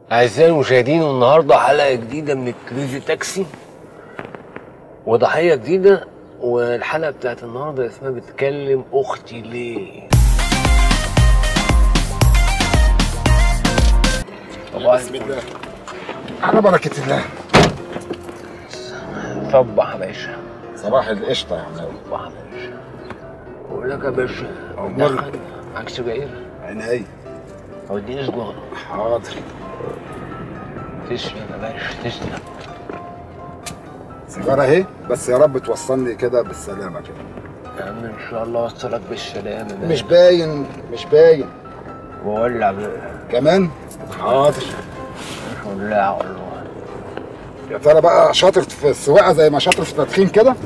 أعزائي المشاهدين النهاردة حلقة جديدة من الكريزي تاكسي وضحية جديدة والحلقة بتاعت النهاردة اسمها بتكلم أختي ليه طبعا بسم الله على بركة الله صبح يا باشا صباح القشطة يا عم صبح يا باشا بقول لك يا باشا أمال. دخل معاك سجاير عيني أو اديني سجارة حاضر تسلم يا باشا تسلم سيجارة اهي بس يا رب توصلني كده بالسلامة كده يا عم إن شاء الله أوصلك بالسلامة يا مش باشا باين مش باين وولع بقى كمان حاضر ولع والله يا ترى بقى شاطر في السواقة زي ما شاطر في التدخين كده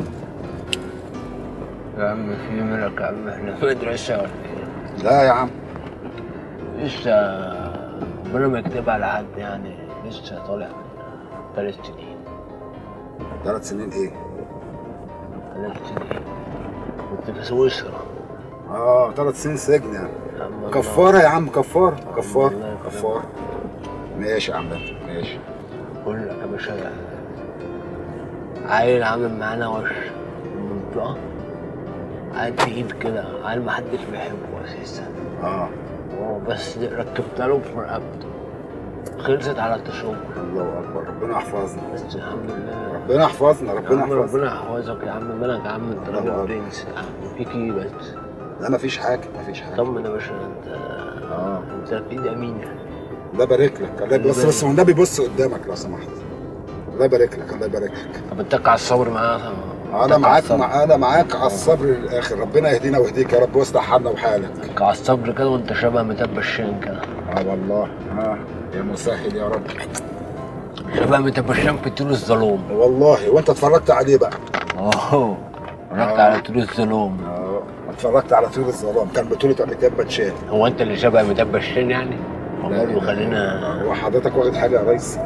يا عم في ملك يا عم احنا في مدرسة ولا ايه؟ لا يا عم لسه ربنا ما يكتبها على حد يعني لسه طالع من ثلاث سنين ثلاث سنين ايه ثلاث سنين كنت في سويسرا اه ثلاث سنين سجن يعني يا عم الله. كفارة يا عم كفارة الله كفارة يكرمك. كفارة ماشي يا عم ماشي بقول لك يا باشا عيل عامل معانا وش في المنطقة عيل تقيل كده عيل محدش بيحبه أساسا اه هو بس ركبت له في رقبته خلصت على التشوك الله اكبر ربنا يحفظنا بس الحمد لله ربنا يحفظنا يا ربنا عم يحفظنا ربنا يحفظك يا عم مالك يا عم انت راجل الله. برنس يا عم فيك ايه بس لا مفيش حاجة مفيش حاجة طمن يا باشا انت اه انت في ايد امينه الله يبارك لك الله يبارك بس بس والنبي بص قدامك لو سمحت الله يبارك لك الله يبارك لك طب اتك على الصبر معاها انا معاك مع انا معاك على الصبر للاخر ربنا يهدينا ويهديك يا رب واصلح حالنا وحالك اتك على الصبر كده وانت شبه متاب بشام كده اه والله اه يا مسهل يا رب شبه متاب بشام في طول الظلام والله وانت اتفرجت عليه بقى اه اتفرجت آه. على طول الظلام اه اتفرجت على طول الظلام كان بطولة اميتاب باتشان هو انت اللي شبه متاب بشام يعني؟ لا برضه إله خلينا هو حضرتك واخد حاجة يا ريس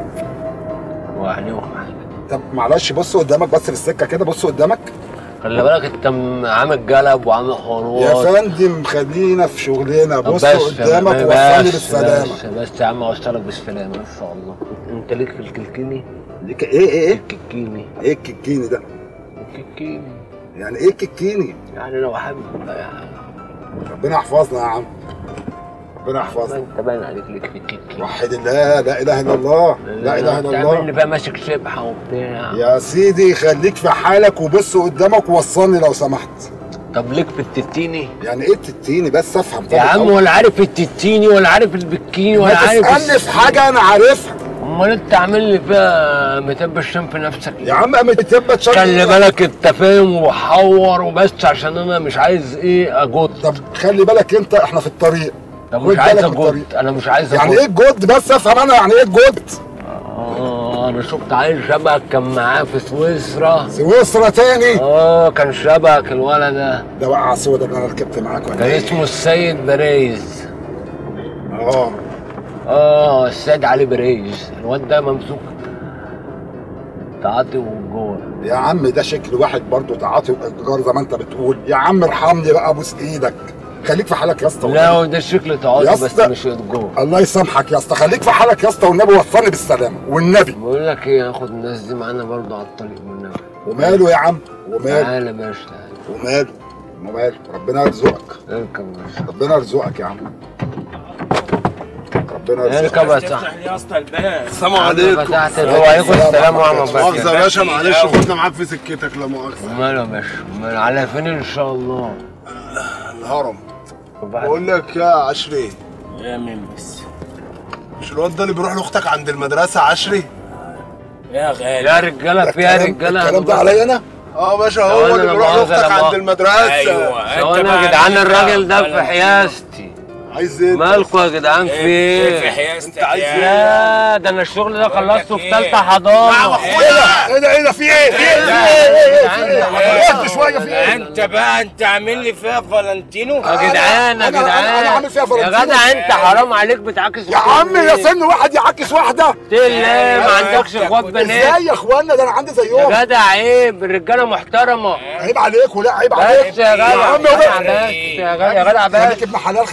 واحد واحد طب معلش بص قدامك بس في السكة كده بص قدامك خلي بالك انت م- عامل جلب وعامل يا حوارات فندم خلينا في شغلنا طب بص بس يا قدامك بس- ووصلني بس- بالسلامة بس بس يا عم اوصلك بالسلامه ان شاء الله انت ليك في الكلكيني ليك ايه ايه ايه الكلكيني ايه الكيكيني ده الكلكيني يعني ايه الكيكيني يعني لو حابب يعني ربنا يحفظنا يا عم ربنا ما يحفظنا انت باين عليك ليك في الكلكيني وحد الله لا اله الا الله لا اله الا تعمل لي الله بقى ماسك سبحه وبتاع يا سيدي خليك في حالك وبص قدامك ووصلني لو سمحت طب ليك في التتيني يعني ايه تتيني بس افهم طب يا عم الأول. ولا عارف التتيني ولا عارف البكيني ما ولا عارف تسالني في حاجه انا عارفها امال انت عامل لي فيها متاب الشام في نفسك يا عم اما تثبت شكل خلي بالك انت فاهم وحور وبس عشان انا مش عايز ايه اجد طب خلي بالك انت احنا في الطريق طب خد مش عايز بالك من الطريق. اجد انا مش عايز يعني اجد ايه الجد بس افهم انا يعني ايه الجد اه انا شفت عيل شبهك كان معاه في سويسرا سويسرا تاني اه كان شبهك الولد ده ده وقع سودا اللي انا ركبت معاك ولا كان ايه اسمه السيد بريز اه اه السيد علي بريز الواد ده ممسوك تعاطي والجوع يا عم ده شكل واحد برضه تعاطي واجار زي ما انت بتقول يا عم ارحمني بقى ابوس ايدك خليك في حالك يا اسطى لا والنبي. هو ده شكل يا تعاطي بس اسطى. مش الجوع الله يسامحك يا اسطى خليك في حالك يا اسطى والنبي وصلني بالسلامه والنبي بقول لك ايه هاخد الناس دي معانا برضه على الطريق والنبي وماله يا عم وماله تعالى يا باشا تعالى وماله وماله ربنا يرزقك اركب يا باشا ربنا يرزقك يا عم ربنا يرزقك اركب يا صاحبي افتح يا اسطى الباب السلام عليكم فتحت هو عليكم السلام ورحمه الله مؤاخذة يا باشا بس معلش الأول. خدنا معاك في سكتك لا مؤاخذة وماله يا باشا وماله على فين ان شاء الله الهرم وبعد- بقول لك يا عشري يا مين بس مش الواد ده اللي بيروح لاختك عند المدرسة عشري يا غالي يا رجاله فيها الكلام- رجاله الكلام ده عليا انا اه باشا ثواني هو اللي لا بيروح مؤاخذة، لاختك لا عند مؤاخذة. المدرسة ايوه ثواني انت يا بقى جدعان عليك الراجل ده ولا في حياستي عايز ايه مالكوا يا جدعان في ايه في ايه؟ حياستك انت عايز يا لا ده انا الشغل ده بقول لك خلصته في ايه؟ ثالثه حضانه ايه ده ايه ده ايه ده في ايه في ايه في ايه ايه في ايه إيه؟ اهدى شوية في ايه انت بقى انت عامل لي فيها فالنتينو يا جدعان يا أنا- أنا- جدعان أنا عامل فيها يا فالنتينو. جدع انت حرام عليك بتعاكس يا عم يا سن واحد يعكس واحده ليه ما عندكش أنت اخوات كنت بنات ازاي يا اخوانا ده انا عندي زيهم يا جدع عيب الرجاله محترمه عيب عليك ولا عيب عليك بس يا جدع يا عم يا جدع بقى. بس يا جدع يا جدع خليك بس ابن حلال خليك ابن حلال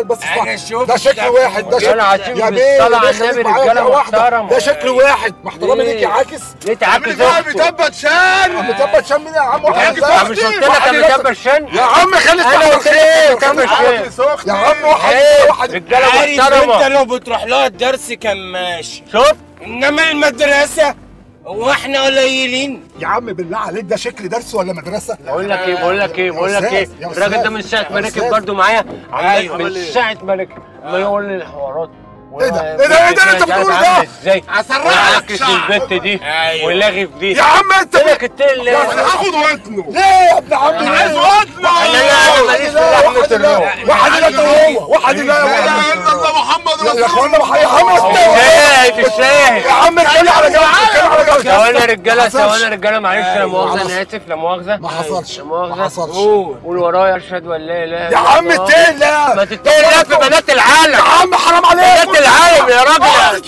سؤال بس أنا اسمع شفت ده شكل ده. واحد ده رجالة شكل عشان يا بالصلاة بيه على خليك النبي معايا رجالة واحدة. محترمة. ده شكل واحد مع احترامي ليه؟ ليك يا عاكس ليه تعاكس عامل ايه اخته بيطبط شان عم تبت شم مين يا عم واحد عاكس زي أنا مش قلت لك واحد انا يا جنب الشن يا عم خلي انا الصحة قلت لك خير جنب الشن يا عم واحد عيب. واحد رجاله عارف انت محترمه لو بتروح لها الدرس كان ماشي شوف انما المدرسه هو احنا قليلين يا عم بالله عليك ده شكل درس ولا مدرسة بقول لك ايه بقول لك ايه بقول لك ايه يا أستاذ، الراجل يا ده من ساعه ما يا ركب أستاذ. برضه معايا عمال أيوة. من ساعه ما ركب ما يقول لي الحوارات إيه ده؟ إيه ده؟ إيه ده اللي أنت بتقوله ده؟ ازاي هسرحك وعكس شعر. البت دي أيوة. واللغي في دي يا عم انت قلت لك التل يا أخي هاخد ودنه ليه يا ابن عمي أنا ليه؟ عايز ودنه لا، لا، أنا ماليش في لحمة واحد لا الروح. واحد لا انت وهو واحد لا لا واحد اله الا الله محمد يا رسول اخوانا بح- يا عم الشاهد الشاهد يا عم اركب على جنب اركب على جنب ثواني رجاله حصلش. ثواني رجاله معلش لا مؤاخذه حصل. انا اسف لا مؤاخذه ما حصلش لا ما مؤاخذه حصلش قول ورايا اشهد ولا لا اله يا إلا عم الله. اتقل لا ما تتقل في بنات العالم يا عم حرام عليك بنات العالم يا راجل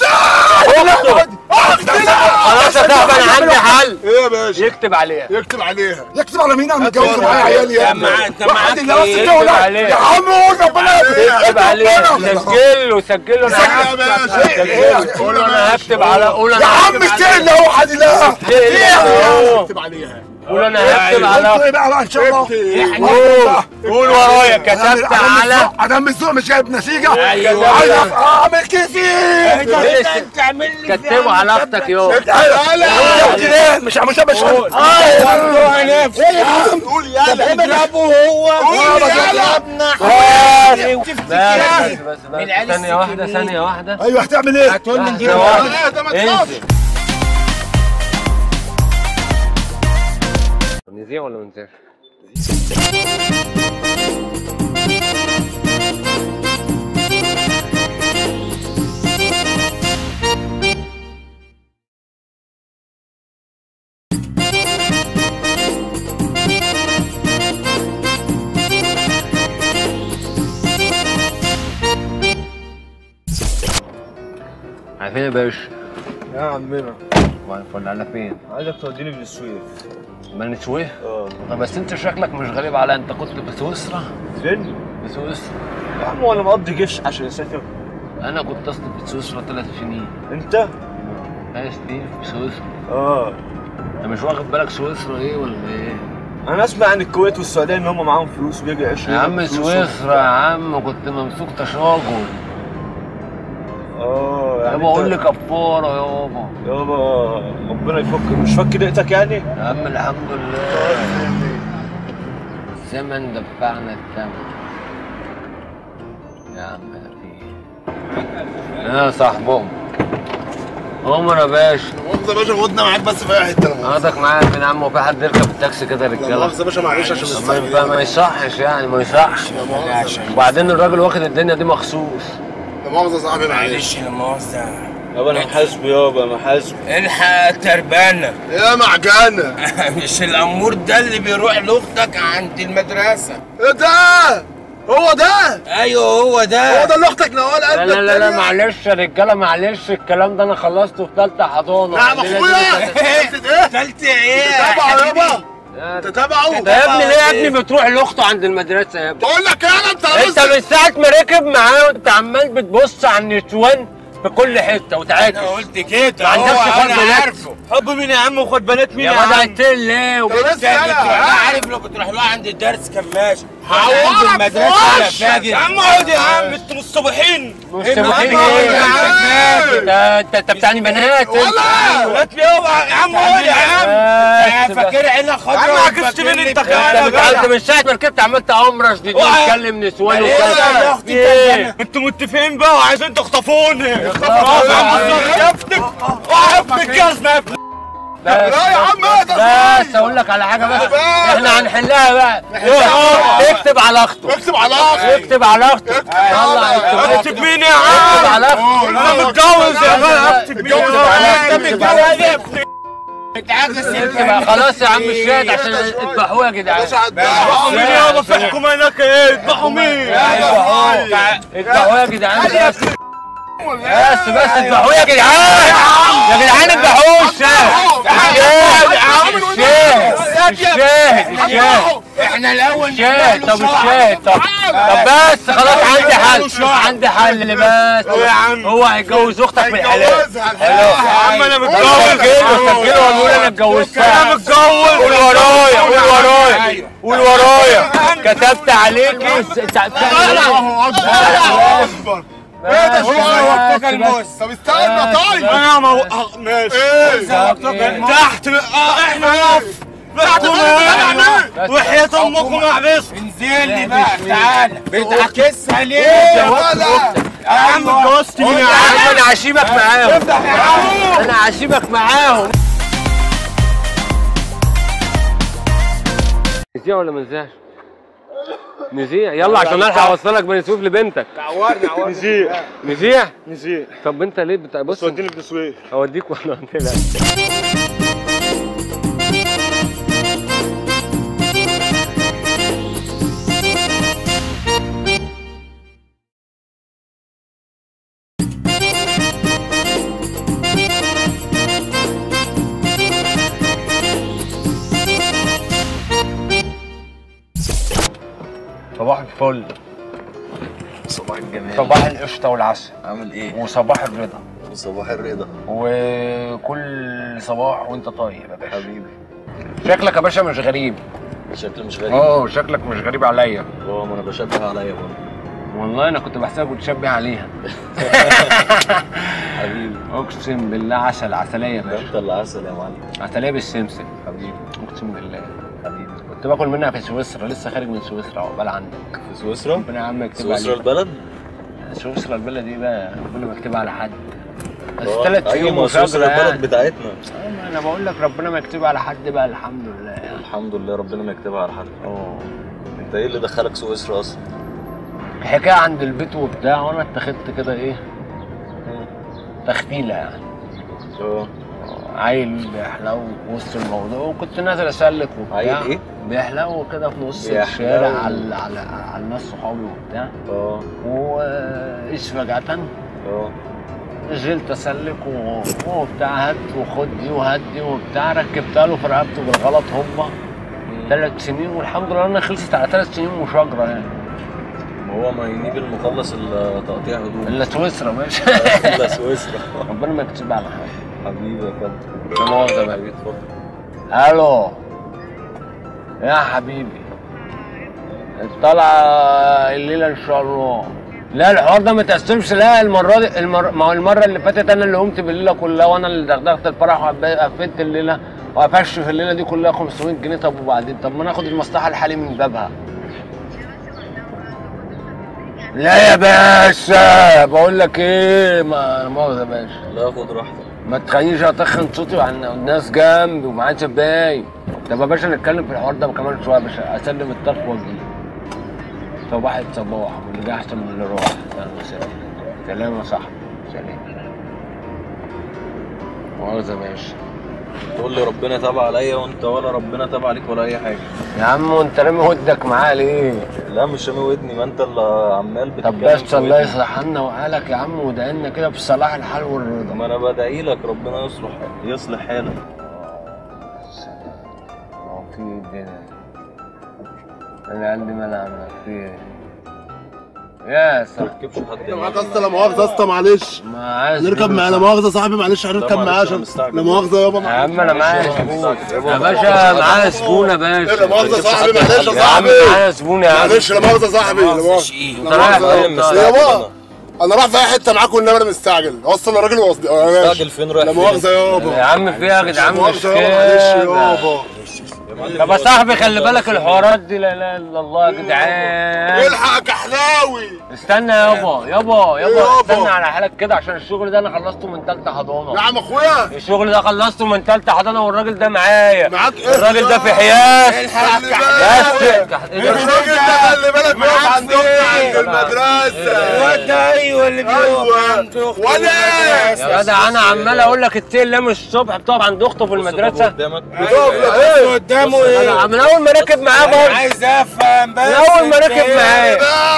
خلاص يا صاحبي انا عندي حل ايه يا باشا يكتب عليها يكتب عليها يكتب على مين انا متجوز معايا عيال يا انت معاك- انت واحد معاك اللي بس ايه؟ الجو اكتب لا. عليه. يا عم قول ربنا اكتب عليها ربنا. سجل له سجل له سجل انا يا هكتب باشا. سجل إيه؟ له. قول له انا هكتب على قول يا انا عم هكتب اتقل يا واحد لا على- اكتب عليها قول انا هكتب قلت على ايه بقى ان شاء الله قول قول ورايا كتبت على ادم الذوق مش جايب نتيجه أيوة. عايز اعمل كتير انت تعمل لي كتبه على اختك يو لا مش مش مش اه نفسي قول يلا اضربه هو قول يلا. بس بس بس بس ثانية واحدة ثانية واحدة ايوه هتعمل ايه؟ هتقول لي دي لحظة واحدة. لا، ده ما تخافش. انزل نذيع ولا ما نذيعش؟ عارفين يا باشا يا عمنا ولا على فين؟ عايزك توديني بني سويف بني سويف؟ اه طب بس انت شكلك مش غريب على انت كنت في سويسرا؟ فين؟ في سويسرا يا عم وانا مقضي جيش عشان اسافر انا كنت اصلا في سويسرا ثلاث سنين انت؟ ثلاث سنين في سويسرا اه انت مش واخد بالك سويسرا ايه ولا ايه؟ انا اسمع عن الكويت والسعوديه ان هم معاهم فلوس بيجي يعيشوا يا هنا عم بفلوسهم. سويسرا يا عم كنت ممسوك تشاجر اه يعني يابا قول لي انت- كفاره يابا يابا ربنا يفك مش فك دقتك يعني؟ يا عم الحمد لله الزمن دفعنا الثمن يا عم يا صاحبهم عمر يا باشا مؤاخذة يا باشا خدنا معاك بس في اي حته لا مؤاخذة. هاخدك معايا فين يا عم وفي حد يركب التاكسي كده لا رجاله مؤاخذة يا باشا معلش عشان طب ما ينفع- ما يصحش يعني ما يصحش وبعدين الراجل واخد الدنيا دي مخصوص لا مؤاخذة يا صاحبي معلش معلش لا مؤاخذة يابا انا محاسب يابا محاسب الحق تربانة يا معجنة مش الأمور ده اللي بيروح لأختك عند المدرسة ايه ده هو ده أيوه هو ده هو ده اللي اختك نوال لا قد لا لا, لا التانية؟ معلش يا رجاله معلش الكلام ده انا خلصته في ثالثه حضانه نعم الليلة دي اخويا كانت- ايه قلت إيه تتابعه يابا يا تتابعه ده يا ابني ليه يا ابني بتروح لاخته عند المدرسه يا ابني بقول لك انا انت انت من ساعه ما ركب معاه وانت عمال بتبص على النسوان في كل حته وتعاكس أنا قلت كده ما عندكش هو فرد أنا نفس. عارفه حب مين يا عم وخد بنات مين يا يا جدع عم؟ انت ليه طب بس كان بتروح يلا لها ها؟ عارف لو بتروح لها عند الدرس كان ماشي هعورك عند المدرسة يا فش. فاجر يا عم اقعد يا عم انتوا مستبيحين مستبيحين يا عم ايه اقعد يا عم. انت انت انت بتاعني بنات انت ولا بنات مين يابا يا عم اقعد يا عم يا بس بقى. فاكر عينها خضرا يا عم عكست مين انت كمان انت يا بتعرف جدع من ساعه ما ركبت عمال تأمرش دي اوعى. تتكلم نسوان ايه وكده يا اختي في ايه؟ كان انتوا متفقين بقى وعايزين تخطفوني خلاص يا عم. يا ابنك اوعى ابن الجزمه يا ابني بس لا يا عم ايه ده بس اقول لك على حاجه بقى بس. احنا هنحلها بقى نحلها. اكتب على اخته اكتب على اختك اكتب على اخته يلا اكتب اكتب مين يا اكتب عم على اخته انا متجوز يا جدع اكتب مين اتجوز يا على عم اختك. انت متجوز يا ابني اتعكس اكتب خلاص يا عم الشاهد عشان اذبحوه يا جدعان اذبحوا مين يابا في حكومه هناك ايه اذبحوا مين اذبحوه يا جدعان بس بس بس اذبحوه يا جدعان يا جدعان اذبحوه الشاهد الشاهد الشاهد الشاهد الشاهد احنا الاول الشاهد طب الشاهد طب طب بس خلاص عندي حل عندي حل بس هو هيتجوز اختك من الحلال يا عم انا سجله سجله ونقول انا اتجوزتها انا متجوز قول ورايا قول ورايا قول ورايا كتبت عليكي س- تع- تعمل ايه؟ الله اكبر ايه ده بس- شو بس- الموس طب استنى طيب انا مو... آه، ماشي ايه تحت اه احنا نقف نحكم هنا وحياة امكم احبس انزل لي بقى تعالى بتعكسها ليه يا ولد يا عم اتجوزت مين يا يا عم عم انا عشيبك معاهم انا عشيبك معاهم نذيع ولا ما نذيعش؟ نذيع يلا عشان الحق اوصلك بني سويف لبنتك عورني عورني نزيع نذيع نزيع طب انت ليه بتاع بص وديني بن سويف اوديك ولا انت لا صباح الفل صباح الجمال صباح القشطه والعسل عامل ايه؟ وصباح الرضا وصباح الرضا وكل صباح وانت طيب يا باشا حبيبي شكلك يا باشا مش غريب شكل مش غريب اه شكلك مش غريب عليا اه ما انا بشبه عليا برضه والله انا كنت بحسبك بتشبه عليها حبيبي اقسم بالله عسل عسليه يا ده باشا انت اللي عسل يا معلم عسليه بالسمسم حبيبي اقسم بالله حبيبي كنت باكل منها في سويسرا لسه خارج من سويسرا عقبال عندك في سويسرا ربنا يا عم يكتبها سويسرا عليك البلد سويسرا البلد دي بقى ربنا ما يكتبها على حد بس اه، ثلاث ايوه سنين ما سويسرا مشاجره البلد يعني بتاعتنا اه، ما انا بقول لك ربنا ما يكتبها على حد بقى الحمد لله يعني الحمد لله ربنا ما يكتبها على حد اه انت ايه اللي دخلك سويسرا اصلا؟ حكايه عند البيت وبتاع وانا اتخذت كده ايه تخفيله يعني اه عيل بيحلو في وسط الموضوع وكنت نازل اسلك وبتاع عيل ايه؟ بيحلو كده في نص بيحلو. الشارع على على على الناس صحابي وبتاع اه وايش فجأة اه نزلت اسلك و- وبتاع هات وخد دي وهات دي وبتاع ركبتها له في رقبته بالغلط هوبا ثلاث سنين والحمد لله انا خلصت على ثلاث سنين مشاجره يعني ما هو ما ينيب المخلص الا تقطيع هدوم الا سويسرا ماشي الا سويسرا ربنا ما يكتبها على حاجه حبيبي يا فندم لا مؤاخذة بقى. اتفضل الو يا حبيبي طالعه الليله ان شاء الله لا الحوار ده ما تقسمش لا المره دي المر... ما هو المره اللي فاتت انا اللي قمت بالليله كلها وانا اللي دغدغت الفرح وقفلت الليله وقفشت في الليله دي كلها 500 جنيه طب وبعدين طب ما ناخد المصلحه الحالي من بابها لا يا باشا بقول لك ايه ما لا مؤاخذه يا باشا لا خد راحتك ما تخلينيش اتخن صوتي عن الناس جنبي ومعايا زباين طب يا باشا نتكلم في الحوار ده كمان شويه يا باشا اسلم الطرف واجي صباح الصباح واللي جه احسن من اللي راح يلا سلام سلام يا صاحبي سلام مؤاخذة يا باشا تقول لي ربنا تابع عليا وانت ولا ربنا تابع عليك ولا اي حاجه يا عم وانت رامي ودك معاه ليه؟ لا مش رامي ودني ما انت اللي عمال طب بتتكلم بس في الله ودني. يصلح حالنا وحالك يا عم ودعنا كده في صلاح الحال والرضا ما انا بدعي لك ربنا يصلح يصلح حالك هو في إيه الدنيا انا عندي منع عنك في ايه؟ يا ما سلام تركبش حد معاك اسطى لا مؤاخذه يا اسطى معلش ما عايز نركب فلوس. معاه لا مؤاخذه يا صاحبي معلش هنركب معلش معاه أنا عشان مستعجل. لا مؤاخذه يابا يا عم انا معايا معلش، زبون يابا. يا باشا معايا زبون يا باشا لا مؤاخذه يا صاحبي معلش يا يا عم صاحبي معايا زبون يا عم معلش لا مؤاخذه يا صاحبي لا مؤاخذه انت رايح مؤاخذة. فين طيب؟ يابا انا رايح في اي حته معاكم انما انا مستعجل وصل الراجل وصل انا ماشي مستعجل فين رايح لا فين؟ مؤاخذه يابا يا عم في ايه يا جدعان مش مؤاخذه يابا كده معلش يابا طب يا صاحبي خلي بالك الحوارات دي لا اله الا الله يا جدعان الحق يا حلاوي استنى يابا يابا يابا يابا. استنى على حالك كده عشان الشغل ده انا خلصته من تالتة حضانة نعم اخويا الشغل ده خلصته من تالتة حضانة والراجل ده معايا معاك ايه الراجل ده في حياس الحق يا بس حلاوي الراجل ده خلي بالك بيقف عند اختي عند المدرسه الواد ده ايوه اللي بيقف ايوه عند اخته وانا يا جدع انا عمال اقول لك التيل لام الصبح بتقف عند اخته في بص المدرسة قدامك ايه قدامه انا ايه من اول ما راكب معاه انا برضه عايز افهم بس من اول ما انت راكب ايه؟ معاه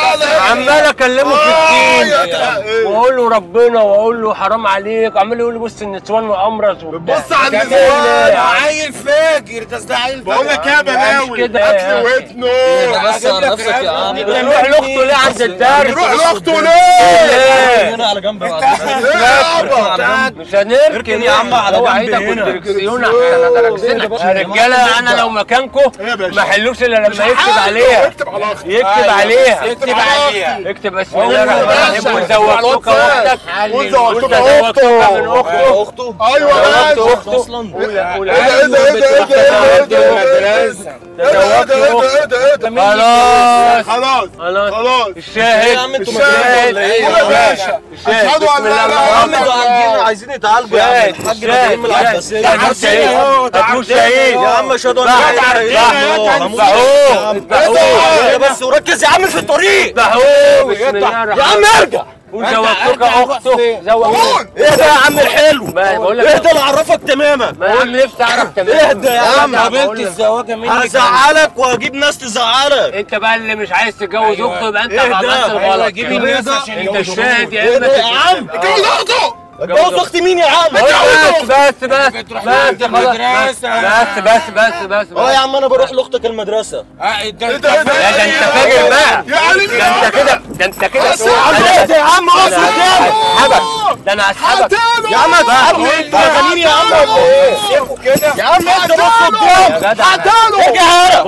عمال اكلمه في الدين واقول له ربنا واقول له حرام عليك عمال يقول لي بص النسوان وامرز بص على ده النسوان عيل فاجر ده ده عيل بقول لك ايه يا بلاوي كده هات يا لي أخي. ودنه بس على نفسك يا عم يروح لاخته ليه عند الدرس روح لاخته ليه؟ ليه؟ هنا على جنب بعد ليه يابا؟ مش هنركن اركن يا عم على هو جنب عايزك هنا. والدركسيون احسن ادركسنك يا رجاله انا لو مكانكم إيه يا باشا؟ ما حلوش الا لما يكتب عليها اكتب على اختي يكتب عليها اكتب عليها اكتب بسم الله الرحمن الرحيم وزوجتك اختك وزوجتك وزوجتك من اخته اخته ايوه زوجت ماشي اخته اصلا قول- ايه ده ايه ده ايه ده ايه ده ايه ده ايه ده زوجت ايه اخته ده ايه ده خلاص خلاص خلاص خلاص الشاهد يا عم انتوا الشاهد مجانين ولا ايه؟ قول يا باشا الشاهد اشهد بسم ان لا الله اله يا الرحمن عم الا دول الله عايزين عايزين يتعالجوا يا عم شاهد الحاج شاهد ابراهيم العباسية هتموت شهيد هتموت شهيد يا عم اشهد ان لا اله الا الله هموت اذبحوه اذبحوه يا بس وركز يا عم في الطريق اذبحوه بسم الله الرحمن يا عم ارجع وزوجتك اخته زوجتك ايه ده يا عم الحلو ما بقول ايه لك ده انا اعرفك تماما ما يا عم نفسي اعرف تمام اهدى يا عم قابلت الزواجه مني هزعلك واجيب ناس تزعلك انت بقى اللي مش عايز تتجوز أيوة. اخته يبقى انت ايه عملت ده؟ الغلط جيب كده. الناس عشان انت يجوزوك. الشاهد يا ايه اما ده يا عم اتجوز اخته اتجوز اختي مين يا عم بس بس بس بتروح بس لك خلاص المدرسة. بس بس بس بس اه يا عم انا بروح لاختك المدرسه اه ده ايه ده ايه لا ده ده انت فاجر بقى يا علي ده انت كده ده انت كده بس يا عم، انا ايه ده يا عم اقصد كام هسحبك ده انا هسحبك يا عم اسحبني انتوا مجانين يا عم ولا ايه يا عم انت بص يا قدام جدع اجي هرب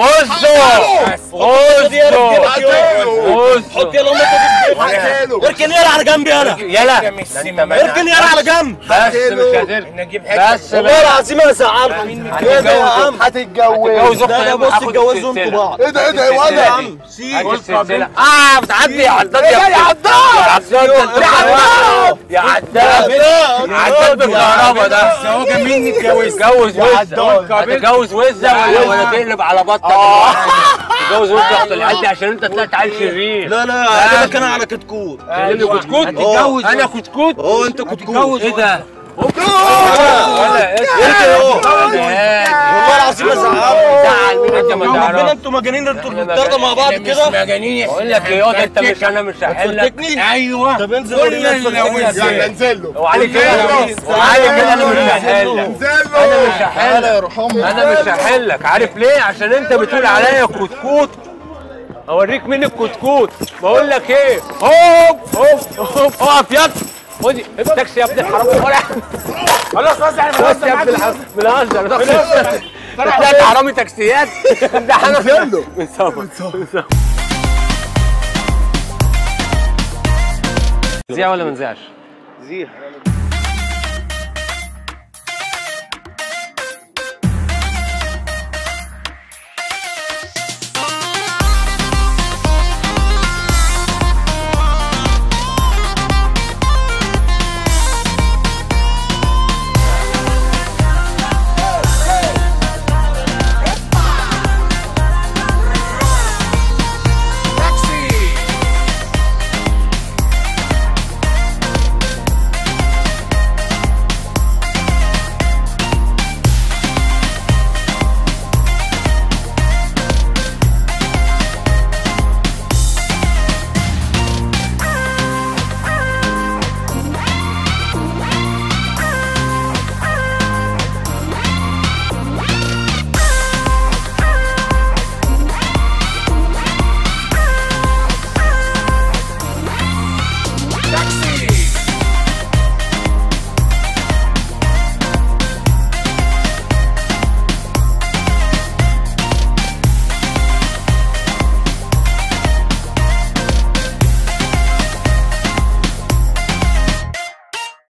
بصوا دي يا رجاله بصوا حط يلا امك هاتله اركن يلا على جنب يلا يلا ده انت ما اركن يلا على جنب بس مش قادر نجيب حته بس والله العظيم انا زعلكم ايه ده يا عم هتتجوز ده ده بص اتجوزوا انتوا بعض ايه ده ايه ده يا يا ولد عم سيب اه بتعدي يا عداد يا يا عداد يا عداد يا عداد يا عداد عداد بالكهرباء ده الزواجه مني اتجوزت تتجوز وزة هتتجوز وزة ولا ولا تقلب على بطة تتجوز وزة اخت الحاج عشان انت طلعت عيل شرير لا لا انا كان على كتكوت اللي كتكوت هتتجوز انا كتكوت اه انت كتكوت ايه ده؟ ولا ايه والله العظيم ازعلكم زعل مين انت ما ربنا تعرفش انتوا مجانين انتوا بتتاخدوا مع بعض مش كده مجانين يا بقول لك ايه ياض انت مش انا مش هحلك تكني ايوه طب انزل كل ورينا اللي الفرقة. لو يلا انزل له وعلي كده وعلي كده انا مش هحلك انزل انا له مش هحلك انا مش هحلك عارف ليه عشان انت بتقول عليا كتكوت اوريك مين الكتكوت بقول لك ايه هوب هوب هوب اقف يا خدي التاكسي يا ابن الحرام ولا خلاص خلاص احنا بس يا ابن الحرام بنهزر طلعت حرامي تاكسيات ده احنا انزل له بنصور نذيع ولا ما نذيعش؟ زيها